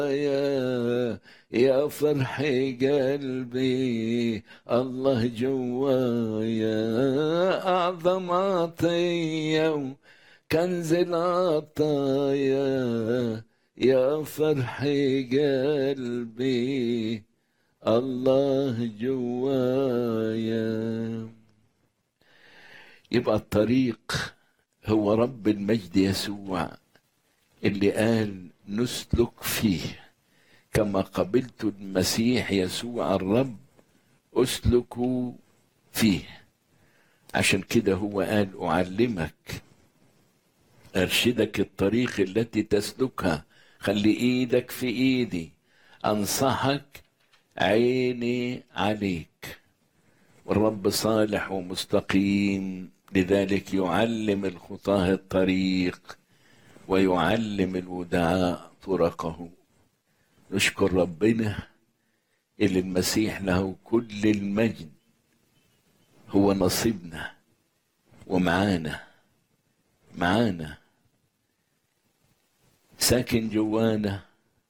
يا يا فرح قلبي الله جوايا أعظم عطية وكنز العطايا يا فرح قلبي الله جوايا يبقى الطريق هو رب المجد يسوع اللي قال نسلك فيه كما قبلت المسيح يسوع الرب اسلكوا فيه عشان كده هو قال اعلمك ارشدك الطريق التي تسلكها خلي ايدك في ايدي انصحك عيني عليك والرب صالح ومستقيم لذلك يعلم الخطاه الطريق ويعلم الودعاء طرقه نشكر ربنا اللي المسيح له كل المجد هو نصيبنا ومعانا معانا ساكن جوانا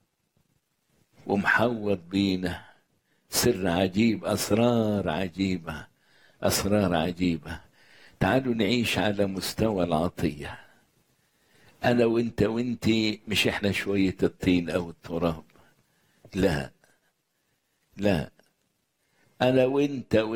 ومحوط بينا سر عجيب اسرار عجيبه اسرار عجيبه تعالوا نعيش على مستوى العطيه انا وانت وانت مش احنا شويه الطين او التراب لا لا انا وانت